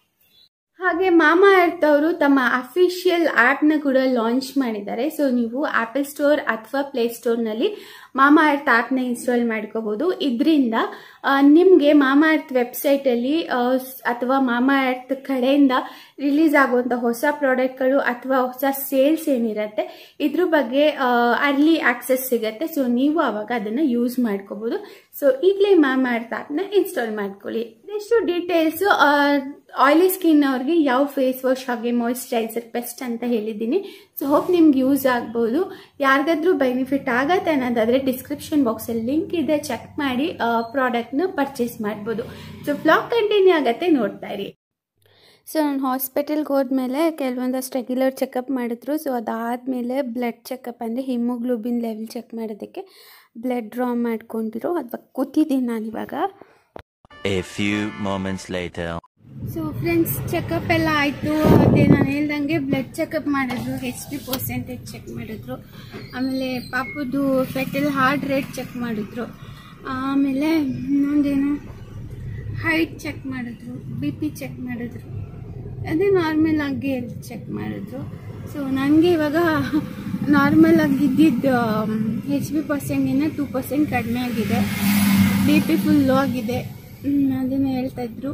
ಹಾಗೆ ಮಾಮಾ ಅರ್ತ್ ಅವರು ತಮ್ಮ ಅಫಿಷಿಯಲ್ ಆ್ಯಪ್ನ ಕೂಡ ಲಾಂಚ್ ಮಾಡಿದ್ದಾರೆ ಸೊ ನೀವು ಆ್ಯಪಲ್ ಸ್ಟೋರ್ ಅಥವಾ ಪ್ಲೇ ಸ್ಟೋರ್ನಲ್ಲಿ ಮಾಮಾ ಅರ್ತ್ ಆ್ಯಪ್ನ ಇನ್ಸ್ಟಾಲ್ ಮಾಡ್ಕೋಬೋದು ಇದರಿಂದ ನಿಮಗೆ ಮಾಮಾ ಅರ್ತ್ ವೆಬ್ಸೈಟಲ್ಲಿ ಅಥವಾ ಮಾಮಾ ಅರ್ತ್ ಕಡೆಯಿಂದ ರಿಲೀಸ್ ಆಗುವಂಥ ಹೊಸ ಪ್ರಾಡಕ್ಟ್ಗಳು ಅಥವಾ ಹೊಸ ಸೇಲ್ಸ್ ಏನಿರುತ್ತೆ ಇದ್ರ ಬಗ್ಗೆ ಅರ್ಲಿ ಆಕ್ಸೆಸ್ ಸಿಗುತ್ತೆ ಸೊ ನೀವು ಅವಾಗ ಅದನ್ನು ಯೂಸ್ ಮಾಡ್ಕೋಬೋದು ಸೊ ಈಗಲೇ ಮಾಮಾ ಅರ್ತ್ ಆ್ಯಪ್ನ ಇನ್ಸ್ಟಾಲ್ ಮಾಡ್ಕೊಳ್ಳಿ ಇದಿಷ್ಟು ಡೀಟೇಲ್ಸು ಆಯಿಲಿ ಸ್ಕಿನ್ ಅವ್ರಿಗೆ ಯಾವ ಫೇಸ್ ವಾಶ್ ಹಾಗೆ ಮಾಯಿಶ್ಚರೈಸರ್ ಬೆಸ್ಟ್ ಅಂತ ಹೇಳಿದ್ದೀನಿ ಸೊ ಹೋಪ್ ನಿಮ್ಗೆ ಯೂಸ್ ಆಗ್ಬೋದು ಯಾರಿಗಾದ್ರೂ ಬೆನಿಫಿಟ್ ಆಗತ್ತೆ ಅನ್ನೋದಾದರೆ ಡಿಸ್ಕ್ರಿಪ್ಷನ್ ಬಾಕ್ಸಲ್ಲಿ ಲಿಂಕ್ ಇದೆ ಚೆಕ್ ಮಾಡಿ ಪ್ರಾಡಕ್ಟ್ನ ಪರ್ಚೇಸ್ ಮಾಡ್ಬೋದು ಸೊ ಬ್ಲಾಗ್ ಕಂಟಿನ್ಯೂ ಆಗತ್ತೆ ನೋಡ್ತಾ ಇರಿ ಸೊ ನಾನು ಹಾಸ್ಪಿಟಲ್ಗೆ ಹೋದ್ಮೇಲೆ ಕೆಲವೊಂದಷ್ಟು ರೆಗ್ಯುಲರ್ ಚೆಕಪ್ ಮಾಡಿದ್ರು ಸೊ ಅದಾದಮೇಲೆ ಬ್ಲಡ್ ಚೆಕಪ್ ಅಂದರೆ ಹಿಮೋಗ್ಲೋಬಿನ್ ಲೆವೆಲ್ ಚೆಕ್ ಮಾಡೋದಕ್ಕೆ ಬ್ಲಡ್ ಡ್ರಾ ಮಾಡ್ಕೊಂಡಿರೋ ಅಥವಾ ಕೂತಿದ್ದೀನಿ ನಾನಿವಾಗ A few moments later. So friends checkup ಎಲ್ಲ ಆಯಿತು ಅದೇ ನಾನು ಹೇಳ್ದಂಗೆ ಬ್ಲಡ್ ಚೆಕಪ್ ಮಾಡಿದ್ರು ಹೆಚ್ ಬಿ ಪರ್ಸೆಂಟೇಜ್ ಚೆಕ್ ಮಾಡಿದ್ರು ಆಮೇಲೆ ಪಾಪುದು ಫೆಟಲ್ ಹಾರ್ಟ್ ರೇಟ್ ಚೆಕ್ ಮಾಡಿದ್ರು ಆಮೇಲೆ ಇನ್ನೊಂದೇನು ಹೈಟ್ ಚೆಕ್ ಮಾಡಿದ್ರು ಬಿ ಪಿ ಚೆಕ್ ಮಾಡಿದ್ರು ಅದೇ ನಾರ್ಮಲ್ ಆಗಿ ಎಲ್ಲ ಚೆಕ್ ಮಾಡಿದ್ರು ಸೊ ನನಗೆ ಇವಾಗ ನಾರ್ಮಲ್ ಆಗಿ ಇದ್ದಿದ್ದು ಹೆಚ್ ಬಿ ಪರ್ಸೆಂಟಿನ ಟೂ ಪರ್ಸೆಂಟ್ ಕಡಿಮೆ ಆಗಿದೆ ಬಿ ಪಿ ಫುಲ್ ಲೋ ಆಗಿದೆ ಹ್ಮ್, ಅದನ್ನು ಹೇಳ್ತಾ ಇದ್ರು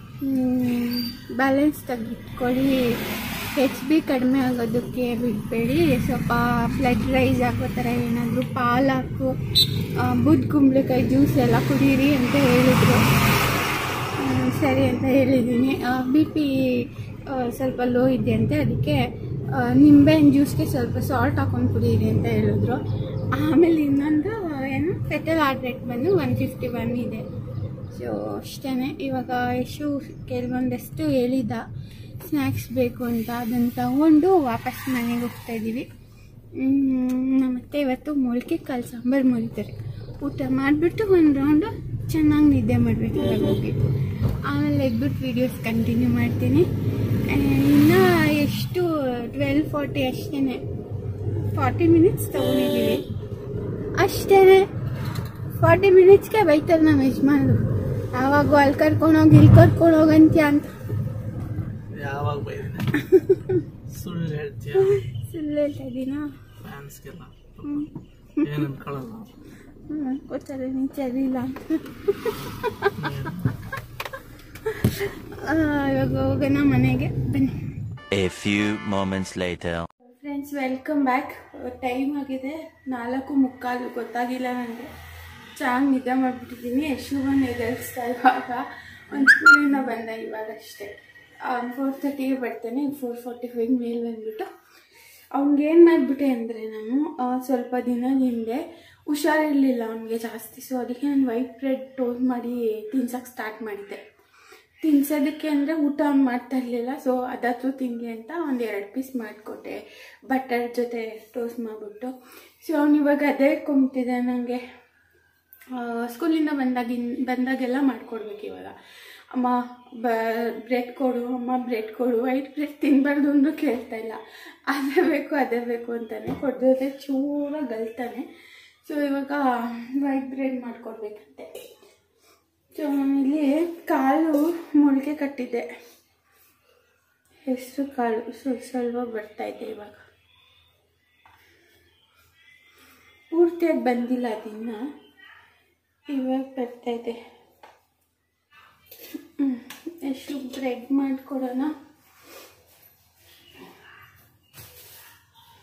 ಬ್ಯಾಲೆನ್ಸ್ ತೆಗಿಟ್ಕೊಳ್ಳಿ ಹೆಚ್ ಬಿ ಕಡಿಮೆ ಆಗೋದಕ್ಕೆ ಬಿಡಬೇಡಿ ಸ್ವಲ್ಪ ಫ್ಲಡ್ ರೈಸ್ ಆಗೋ ಥರ ಏನಾದರೂ ಪಾಲಾಕು ಬುದ್ ಕುಂಬಳಕಾಯಿ ಜ್ಯೂಸ್ ಎಲ್ಲ ಕುಡೀರಿ ಅಂತ ಹೇಳಿದರು ಹ್ಮ್, ಸರಿ ಅಂತ ಹೇಳಿದ್ದೀನಿ ಬಿ ಪಿ ಸ್ವಲ್ಪ ಲೋ ಇದೆ ಅಂತೆ ಅದಕ್ಕೆ ಆ, ನಿಂಬೆಹಣ್ಣು ಜ್ಯೂಸ್ಗೆ ಸ್ವಲ್ಪ ಸಾಲ್ಟ್ ಹಾಕೊಂಡು ಕುಡೀರಿ ಅಂತ ಹೇಳಿದ್ರು ಆಮೇಲೆ ಇನ್ನೊಂದು ಏನು ಫೆಟಲ್ ಹಾರ್ಟ್ ರೇಟ್ ಬಂದು ಒನ್ ಫಿಫ್ಟಿ ಒನ್ ಇದೆ ಸೊ ಅಷ್ಟೇ ಇವಾಗ ಯಶು ಕೆಲವೊಂದಷ್ಟು ಹೇಳಿದ ಸ್ನ್ಯಾಕ್ಸ್ ಬೇಕು ಅಂತ ಅದನ್ನು ತಗೊಂಡು ವಾಪಸ್ ಮನೆಗೆ ಹೋಗ್ತಾ ಇದ್ದೀವಿ ಮತ್ತು ಇವತ್ತು ಮೊಳಕೆ ಕಾಳು ಸಾಂಬಾರು ಮುರಿತಾರೆ ಊಟ ಮಾಡಿಬಿಟ್ಟು ಒಂದು ರೌಂಡು ಚೆನ್ನಾಗಿ ನಿದ್ದೆ ಮಾಡಬೇಕು ಇವಾಗ ಹೋಗಿ ಆಮೇಲೆ ಎದ್ಬಿಟ್ಟು ವೀಡಿಯೋಸ್ ಕಂಟಿನ್ಯೂ ಮಾಡ್ತೀನಿ ಇನ್ನು ಎಷ್ಟು ಟ್ವೆಲ್ ಫಾರ್ಟಿ ಅಷ್ಟೇ ಫಾರ್ಟಿ ಮಿನಿಟ್ಸ್ ತೊಗೊಂಡಿದ್ದೀವಿ ಅಷ್ಟೇ ಫಾರ್ಟಿ ಮಿನಿಟ್ಸ್ಗೆ ಬೈತಾರೆ ನಮ್ಮ ಯಜಮಾನ್ರು ಯಾವಾಗ ಅಲ್ಲಿ ಕರ್ಕೊಂಡೋಗಿ ಇಲ್ಲಿ ಕರ್ಕೊಂಡೋಗಂತ್ಯ ಅಂತ ಯಾವಾಗ ಬೈದಿನ ಸುಳ್ಳು ಹೇಳ್ತೀಯ ಸುಳ್ಳು ಹೇಳ್ತಾ ಇದ್ದೀನಾ ಫ್ಯಾನ್ಸ್ಗೆಲ್ಲ ಹ್ಞೂ ಏನ್ ಅನ್ಕೊಳ್ಳಲ್ಲ ಹ್ಞೂ ಗೊತ್ತಲ್ಲ ನೀನು ಸರಿ ಇಲ್ಲ ಅಂತ ಆ, ಇವಾಗ ಹೋಗೋಣ ಮನೆಗೆ ಬನ್ನಿ A few moments later. Friends welcome back time ಆಗಿದೆ ನಾಲ್ಕು ಮುಕ್ಕಾಲು ಗೊತ್ತಾಗಿಲ್ಲ ನನಗೆ ಚೆನ್ನಾಗಿ ನಿದ್ದೆ ಮಾಡಿಬಿಟ್ಟಿದ್ದೀನಿ ಎಷ್ಟು ಬಂದು ಎದುರಿಸ್ತಾ ಇವಾಗ ಒಂದು ಸ್ಕೂಲಿಂದ ಬಂದ ಇವಾಗ ಅಷ್ಟೇ ಫೋರ್ ತರ್ಟಿಗೆ ಬರ್ತೇನೆ ಫೋರ್ ಫೋರ್ಟಿ ಫೈವ್ ಮೇಲೆ ಬಂದ್ಬಿಟ್ಟು ಅವ್ನಿಗೆ ಏನು ಮಾಡಿಬಿಟ್ಟೆ ಅಂದರೆ ನಾನು ಆ, ಸ್ವಲ್ಪ ದಿನದ ಹಿಂದೆ ಹುಷಾರಿರಲಿಲ್ಲ ಅವನಿಗೆ ಜಾಸ್ತಿ ಸೊ ಅದಕ್ಕೆ ನಾನು ವೈಟ್ ಬ್ರೆಡ್ ಟೋಸ್ಟ್ ಮಾಡಿ ತಿನ್ಸೋಕ್ಕೆ ಸ್ಟಾರ್ಟ್ ಮಾಡಿದ್ದೆ ತಿನ್ಸೋದಕ್ಕೆ ಅಂದರೆ ಊಟ ಅವ್ನು ಮಾಡ್ತಾ ಇರಲಿಲ್ಲ ಸೊ ಅದಾದ್ರೂ ತಿನ್ನಲಿ ಅಂತ ಒಂದು ಎರಡು ಪೀಸ್ ಮಾಡಿಕೊಟ್ಟೆ ಬಟರ್ ಜೊತೆ ಟೋಸ್ಟ್ ಮಾಡಿಬಿಟ್ಟು ಸೊ ಅವ್ನು ಇವಾಗ ಅದೇ ಕೊಂಬ್ತಿದೆ ನನಗೆ ಸ್ಕೂಲಿಂದ ಬಂದಾಗಿನ್ ಬಂದಾಗೆಲ್ಲ ಮಾಡಿಕೊಡ್ಬೇಕು ಇವಾಗ ಅಮ್ಮ ಬ ಬ್ರೆಡ್ ಕೊಡು ಅಮ್ಮ ಬ್ರೆಡ್ ಕೊಡು ವೈಟ್ ಬ್ರೆಡ್ ತಿನ್ನಬಾರ್ದು ಅಂದರೂ ಕೇಳ್ತಾ ಇಲ್ಲ ಅದೇ ಬೇಕು ಅದೇ ಬೇಕು ಅಂತಾನೆ ಕೊಡೋದೇ ಚೂರ ಗಲ್ತಾನೆ ಸೊ ಇವಾಗ ವೈಟ್ ಬ್ರೆಡ್ ಮಾಡಿಕೊಡ್ಬೇಕಂತೆ ಸೊ ಇಲ್ಲಿ ಕಾಲು ಮೊಳಕೆ ಕಟ್ಟಿದ್ದೆ ಹೆಸರು ಕಾಳು ಸ್ವಲ್ಪ ಸ್ವಲ್ಪ ಬರ್ತೈತೆ ಇವಾಗ ಪೂರ್ತಿಯಾಗಿ ಬಂದಿಲ್ಲ ಅದಿನ್ನ ಇವಾಗ ಬರ್ತೈತೆ ಹ್ಮ್. ಎಷ್ಟು ಬ್ರೆಡ್ ಮಾಡಿಕೊಡೋಣ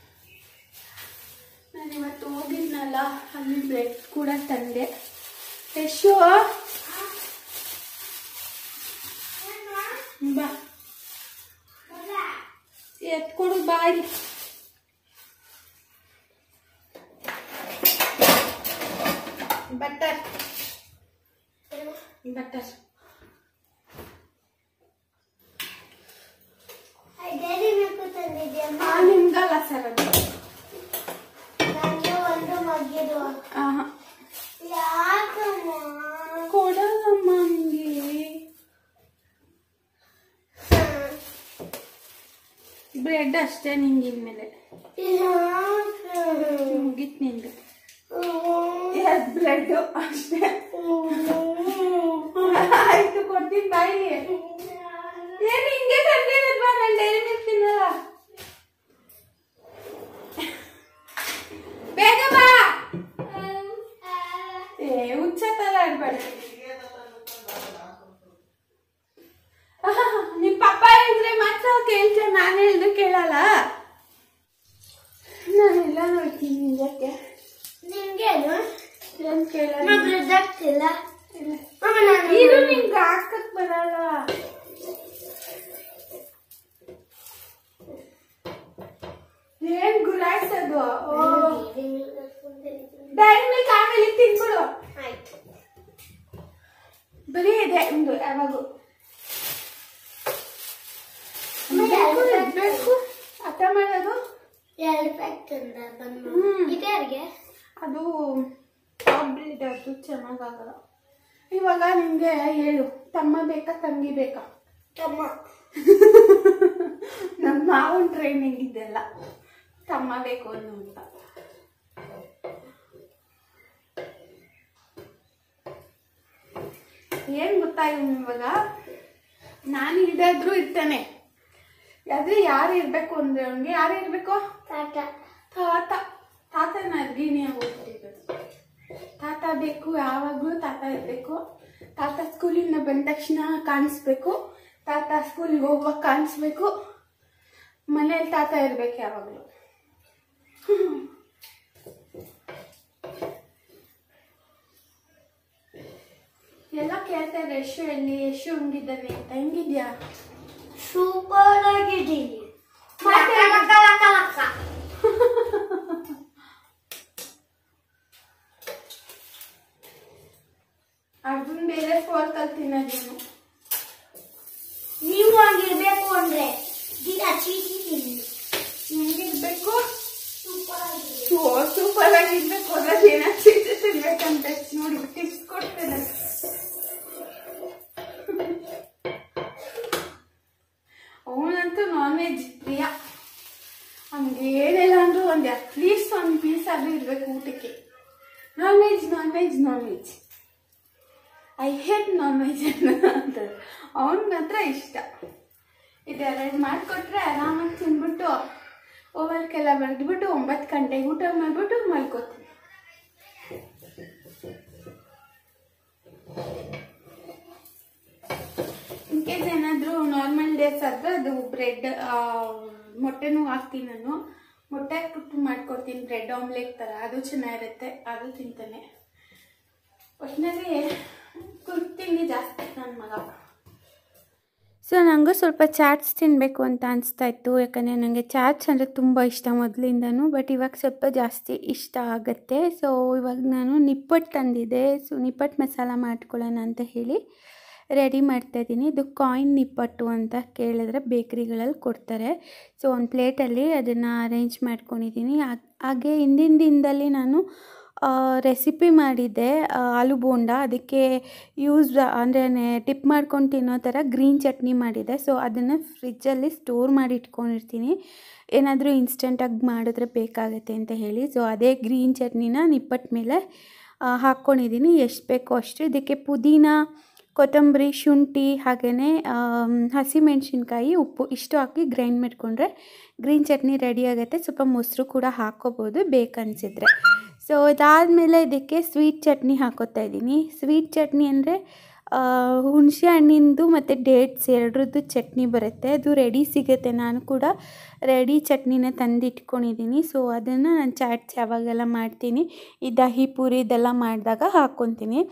ನಾನು ಇವತ್ತು ಹೋಗಿದ್ನಲ್ಲ ಅಲ್ಲಿ ಬ್ರೆಡ್ ಕೂಡ ತಂದೆ ಯಶು ಬಾ ಎತ್ಕೊಡು ಬಾಯಿ ಬಟರ್ ಬಟರ್ ಡೈರಿ ಮಿಲ್ಕ್ ತಂದಿದ್ಯಮ್ಮ ಆ ನಿಮ್ಗಲ್ಲ ಸರ್ ಅದು ನನಗೆ ಒಂದು ಮಗಿದು ಆಹಾ. ಯಾಕಮ್ಮ ಕೊಡಲ್ಲಮ್ಮ ನಿಂಗೆ ಬ್ರೆಡ್ ಅಷ್ಟೇ ನಿಂಗೆ ಇನ್ಮೇಲೆ ಮುಗಿತ್ ನಿಂದು ಎರಡು ಬ್ರೆಡ್ ಅಷ್ಟೇ ಆಯ್ತು ಕೊಡ್ತೀನಿ ಬಾಯಿ ಏನ್ ಹಿಂಗೆ ತಂದಿರೋದ್ವಾ ನಾನು ಡೈರಿ ಮಿಲ್ಕ್ ತಿನ್ನಲ್ಲ ಬೇಗ ಬಾ ಏ ಹುಚ್ಚ ತರ ಆಡ್ಬೇಡ ನಿಮ್ ಪಪ್ಪ ಹೇಳಿದ್ರೆ ಮಾತ್ರ ಕೇಳ್ತೇನೆ ನಾನು ಹೇಳಿದ್ರು ಕೇಳಲ್ಲ ನಾನೆಲ್ಲ ನೋಡ್ತೀನಿ ನಿಜಕ್ಕೆ ನಿಮ್ಗೇನು ಏನ್ ಕೇಳಲ್ಲ ನಾ ಬ್ರೆಡ್ ಹಾಕ್ತಿಲ್ಲ ಇಲ್ಲ. ಅಮ್ಮ ನಾನು ಇದು ನಿಂಗೆ ಹಾಕಕ್ ಬರಲ್ಲ ಏನ್ ಗುರಾಯ್ಸೋದು ಡೈರಿ ಮಿಲ್ಕ್ ತಂದಿದ್ದೀನಿ. ಡೈರಿ ಮಿಲ್ಕ್ ಆಮೇಲೆ ತಿನ್ಬಿಡು ಆಯ್ತು ಬರೀ ಇದೆ ಒಂದು ಯಾವಾಗೂ ಆಮೇಲೆ ಎರಡು pack ಬೇಕು ಅರ್ಥ ಮಾಡೋದು ಎರಡು ಪ್ಯಾಕ್ ತಂದ ಬಂದು ಹ್ಮ್. ಇದು ಯಾರಿಗೆ ಅದು ಬ್ರೀಡ್ ಅದು ಚೆನ್ನಾಗಾಗಲ್ಲ ಇವಾಗ ನಿಮ್ಗೆ ಹೇಳು ತಮ್ಮ ಬೇಕಾ ತಂಗಿ ಬೇಕಾ ತಮ್ಮ ನಮ್ಮ ಮಾವನ್ ಟ್ರೈನಿಂಗ್ ಇದೆಲ್ಲ ತಮ್ಮ ಬೇಕು ಅನ್ನೋ ಅಂತ ಏನ್ ಗೊತ್ತಾ ಇವ್ನು ಇವಾಗ ನಾನು ಇಲ್ದಾದ್ರೂ ಇರ್ತಾನೆ ಆದ್ರೆ ಯಾರು ಇರ್ಬೇಕು ಅಂದ್ರೆ ಅವ್ನಿಗೆ ಯಾರು ಇರ್ಬೇಕು ತಾಟ ತಾತ ತಾತನ ಅರ್ಗಿಣಿಯಾಗಿ ಹೋಗ್ತಿರೋದು ತಾತ ಬೇಕು ಯಾವಾಗಲೂ ತಾತ ಇರಬೇಕು ತಾತ ಸ್ಕೂಲಿಂದ ಬಂದ ತಕ್ಷಣ ಕಾಣಿಸ್ಬೇಕು ತಾತ ಸ್ಕೂಲ್ಗೆ ಹೋಗುವಾಗ ಕಾಣಿಸ್ಬೇಕು ಮನೇಲಿ ತಾತ ಇರ್ಬೇಕು ಯಾವಾಗಲೂ ಎಲ್ಲ ಕೇಳ್ತಾರೆ ಯಶು ಎಲ್ಲಿ ಯಶು ಹಂಗಿದ್ದಾನೆ ಅಂತ ಹೆಂಗಿದ್ಯಾ ಸೂಪರ್ ಆಗಿದ್ದೀನಿ ಮತ್ತೆ? ಲಕ್ಕ, ಲಕ್ಕ, ಲಕ್ಕ, ಲಕ್ಕ. ಅದನ್ನ ಬೇರೆ ಫೋನ್ ಕಲ್ತಿನ ನೀನು ನೀವು ಹಂಗಿರ್ಬೇಕು ಅಂದ್ರೆ ದಿನ ಚೀಟಿ ತಿನ್ನಿ ಹೆಂಗಿರ್ಬೇಕು ಸೂಪರ್ ಆಗಿದೆ ಸೂಪರ್ ಆಗಿರ್ಬೇಕು ಅದ್ರಲ್ಲಿ ಏನಾಗ್ತಿದೆ ತಿನ್ಬೇಕಂತ ನೋಡಿ ಟಿಪ್ಸ್ ಕೊಡ್ತೇನೆ ಅವನಂತೂ ನಾನ್ ವೆಜ್ ಪ್ರಿಯ ಹಂಗೆ ಏನಿಲ್ಲ ಅಂದ್ರೂ ಒಂದು ಅಟ್ಲೀಸ್ಟ್ ಒಂದು ಪೀಸ್ ಅದು ಇರ್ಬೇಕು ಊಟಕ್ಕೆ non veg non veg non veg I hate non veg ಅಂತ ಅವನಿಗಂತ್ರ ಇಷ್ಟ ಇದೆರಡು ಮಾಡಿಕೊಟ್ರೆ ಆರಾಮಾಗಿ ತಿನ್ಬಿಟ್ಟು ಓವರ್ಕೆಲ್ಲ ಬರೆದ್ಬಿಟ್ಟು ಒಂಬತ್ತು ಗಂಟೆಗೆ ಊಟ ಮಾಡಿಬಿಟ್ಟು ಮಲ್ಕೋತೀನಿ ಇನ್ ಕೇಸ್ ಏನಾದರೂ ನಾರ್ಮಲ್ ಡೇಸ್ ಆದರೆ ಅದು ಬ್ರೆಡ್ ಮೊಟ್ಟೆನೂ ಹಾಕ್ತೀನಿ ನಾನು ಮೊಟ್ಟೆ ಹಾಕ್ಬಿಟ್ಟು ಮಾಡ್ಕೊಡ್ತೀನಿ ಬ್ರೆಡ್ ಆಮ್ಲೆಟ್ ಥರ ಅದು ಚೆನ್ನಾಗಿರುತ್ತೆ ಅದು ತಿಂತಾನೆ ಒಟ್ಟಿನಲ್ಲಿ ಕುರ್ಕ್ ತಿಂಡಿ ಜಾಸ್ತಿ ನನ್ನ ಮಗ ಸೊ ನನಗೂ ಸ್ವಲ್ಪ ಚಾಟ್ಸ್ ತಿನ್ನಬೇಕು ಅಂತ ಅನಿಸ್ತಾ ಇತ್ತು ಯಾಕಂದರೆ ನನಗೆ ಚಾಟ್ಸ್ ಅಂದರೆ ತುಂಬ ಇಷ್ಟ ಮೊದಲಿಂದನೂ ಬಟ್ ಇವಾಗ ಸ್ವಲ್ಪ ಜಾಸ್ತಿ ಇಷ್ಟ ಆಗುತ್ತೆ ಸೊ ಇವಾಗ ನಾನು ನಿಪ್ಪಟ್ಟು ತಂದಿದ್ದೆ ಸೊ ನಿಪ್ಪಟ್ಟು ಮಸಾಲ ಮಾಡ್ಕೊಳ್ಳೋಣ ಅಂತ ಹೇಳಿ ರೆಡಿ ಮಾಡ್ತಾಯಿದ್ದೀನಿ ಇದು ಕಾಯಿನ್ ನಿಪ್ಪಟ್ಟು ಅಂತ ಕೇಳಿದ್ರೆ ಬೇಕ್ರಿಗಳಲ್ಲಿ ಕೊಡ್ತಾರೆ ಸೊ ಒಂದು ಪ್ಲೇಟಲ್ಲಿ ಅದನ್ನು ಅರೇಂಜ್ ಮಾಡ್ಕೊಂಡಿದ್ದೀನಿ ಹಾಗ್- ಹಾಗೆ ಹಿಂದಿನ ದಿನದಲ್ಲಿ ನಾನು ರೆಸಿಪಿ ಮಾಡಿದ್ದೆ ಆ, ಆಲೂ ಬೋಂಡ ಅದಕ್ಕೆ ಯೂಸ್ ಅಂದರೆ ಟಿಪ್ ಮಾಡ್ಕೊಂಡು ತಿನ್ನೋ ಥರ ಗ್ರೀನ್ ಚಟ್ನಿ ಮಾಡಿದ್ದೆ ಸೊ ಅದನ್ನು ಫ್ರಿಜ್ಜಲ್ಲಿ ಸ್ಟೋರ್ ಮಾಡಿ ಇಟ್ಕೊಂಡಿರ್ತೀನಿ ಏನಾದರೂ ಇನ್ಸ್ಟೆಂಟಾಗಿ ಮಾಡಿದ್ರೆ ಬೇಕಾಗುತ್ತೆ ಅಂತ ಹೇಳಿ ಸೊ ಅದೇ ಗ್ರೀನ್ ಚಟ್ನಿನ ನಿಪ್ಪಟ್ಟು ಮೇಲೆ ಆ, ಹಾಕ್ಕೊಂಡಿದ್ದೀನಿ ಎಷ್ಟು ಬೇಕೋ ಅಷ್ಟು ಇದಕ್ಕೆ ಪುದೀನ ಕೊತ್ತಂಬರಿ ಶುಂಠಿ ಹಾಗೆಯೇ ಹಸಿಮೆಣಸಿನ್ಕಾಯಿ ಉಪ್ಪು ಇಷ್ಟು ಹಾಕಿ ಗ್ರೈಂಡ್ ಮಾಡಿಕೊಂಡ್ರೆ ಗ್ರೀನ್ ಚಟ್ನಿ ರೆಡಿ ಆಗುತ್ತೆ ಸ್ವಲ್ಪ ಮೊಸರು ಕೂಡ ಹಾಕ್ಕೋಬೋದು ಬೇಕನ್ಸಿದ್ರೆ ಸೊ ಇದಾದಮೇಲೆ ಇದಕ್ಕೆ ಸ್ವೀಟ್ ಚಟ್ನಿ ಹಾಕೋತಾ ಇದ್ದೀನಿ ಸ್ವೀಟ್ ಚಟ್ನಿ ಅಂದರೆ ಹುಣಸೆ ಹಣ್ಣಿಂದು ಮತ್ತು ಡೇಟ್ಸ್ ಎರಡರದ್ದು ಚಟ್ನಿ ಬರುತ್ತೆ ಅದು ರೆಡಿ ಸಿಗುತ್ತೆ ನಾನು ಕೂಡ ರೆಡಿ ಚಟ್ನಿನ ತಂದಿಟ್ಕೊಂಡಿದ್ದೀನಿ ಸೊ ಅದನ್ನು ನಾನು ಚಾಟ್ಸ್ ಯಾವಾಗೆಲ್ಲ ಮಾಡ್ತೀನಿ ಈ ದಹಿ ಪೂರಿ ಇದೆಲ್ಲ ಮಾಡಿದಾಗ ಹಾಕ್ಕೊತೀನಿ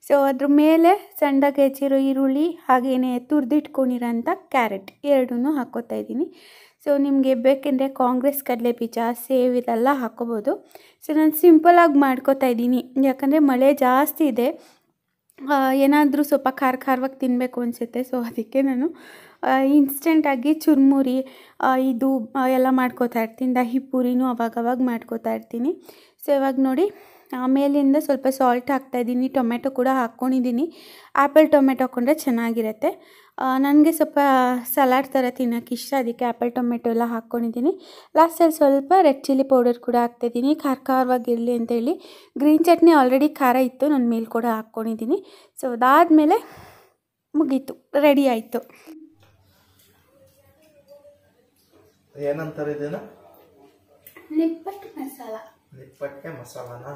ಸೊ ಅದ್ರ ಮೇಲೆ ಸಣ್ಣದಾಗಿ ಹೆಚ್ಚಿರೋ ಈರುಳ್ಳಿ ಹಾಗೆಯೇ ತುರಿದಿಟ್ಕೊಂಡಿರೋಂಥ ಕ್ಯಾರೆಟ್ ಎರಡನ್ನೂ ಹಾಕ್ಕೋತಾ ಇದ್ದೀನಿ ಸೊ ನಿಮಗೆ ಬೇಕೆಂದರೆ ಕಾಂಗ್ರೆಸ್ ಕಡಲೆ ಬೀಜ ಸೇವ್ ಇದೆಲ್ಲ ಹಾಕ್ಕೋಬೋದು ಸೊ ನಾನು ಸಿಂಪಲಾಗಿ ಮಾಡ್ಕೋತಾ ಇದ್ದೀನಿ ಯಾಕಂದರೆ ಮಳೆ ಜಾಸ್ತಿ ಇದೆ ಏನಾದರೂ ಸ್ವಲ್ಪ ಖಾರ ಖಾರವಾಗಿ ತಿನ್ನಬೇಕು ಅನಿಸುತ್ತೆ ಸೊ ಅದಕ್ಕೆ ನಾನು ಇನ್ಸ್ಟೆಂಟಾಗಿ ಚುರುಮುರಿ ಆ, ಇದು ಆ, ಎಲ್ಲ ಮಾಡ್ಕೋತಾ ಇರ್ತೀನಿ ದಹಿ ಪೂರಿನೂ ಅವಾಗವಾಗ ಮಾಡ್ಕೋತಾ ಇರ್ತೀನಿ ಸೊ ಇವಾಗ ನೋಡಿ ಆ, ಮೇಲಿಂದ ಸ್ವಲ್ಪ ಸಾಲ್ಟ್ ಹಾಕ್ತಾಯಿದ್ದೀನಿ ಟೊಮೆಟೊ ಕೂಡ ಹಾಕ್ಕೊಂಡಿದ್ದೀನಿ ಆ್ಯಪಲ್ ಟೊಮೆಟೊ ಹಾಕ್ಕೊಂಡ್ರೆ ಚೆನ್ನಾಗಿರುತ್ತೆ ನನಗೆ ಸ್ವಲ್ಪ ಸಲಾಡ್ ಥರ ತಿನ್ನೋಕ್ಕೆ ಇಷ್ಟ ಅದಕ್ಕೆ ಆ್ಯಪಲ್ ಟೊಮೆಟೊ ಎಲ್ಲ ಹಾಕ್ಕೊಂಡಿದ್ದೀನಿ ಲಾಸ್ಟಲ್ಲಿ ಸ್ವಲ್ಪ ರೆಡ್ ಚಿಲ್ಲಿ ಪೌಡರ್ ಕೂಡ ಹಾಕ್ತಾಯಿದ್ದೀನಿ ಖಾರ ಖಾರವಾಗಿರಲಿ ಅಂತೇಳಿ ಗ್ರೀನ್ ಚಟ್ನಿ ಆಲ್ರೆಡಿ ಖಾರ ಇತ್ತು ನಾನು ಮೇಲೆ ಕೂಡ ಹಾಕ್ಕೊಂಡಿದ್ದೀನಿ ಸೊ ಅದಾದಮೇಲೆ ಮುಗೀತು ರೆಡಿ ಆಯಿತು ಏನಂತಾರೆ ಇದೇನ ನಿಪ್ಪಟ್ಟು ಮಸಾಲ ನಿಪ್ಪಟ್ಟೆ ಮಸಾಲಾನ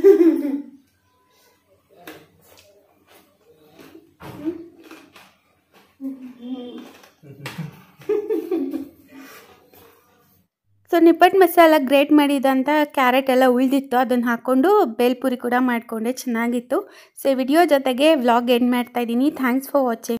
ಸೊ ನಿಪ್ಪಟ್ಟು ಮಸಾಲ ಗ್ರೇಟ್ ಮಾಡಿದಂಥ ಕ್ಯಾರೆಟ್ ಎಲ್ಲ ಉಳಿದಿತ್ತು ಅದನ್ನು ಹಾಕ್ಕೊಂಡು ಬೇಲ್ಪುರಿ ಕೂಡ ಮಾಡಿಕೊಂಡೆ ಚೆನ್ನಾಗಿತ್ತು ಸೊ ವಿಡಿಯೋ ಜೊತೆಗೆ ವ್ಲಾಗ್ ಎಂಡ್ ಮಾಡ್ತಾ ಇದ್ದೀನಿ ಥ್ಯಾಂಕ್ಸ್ ಫಾರ್ ವಾಚಿಂಗ್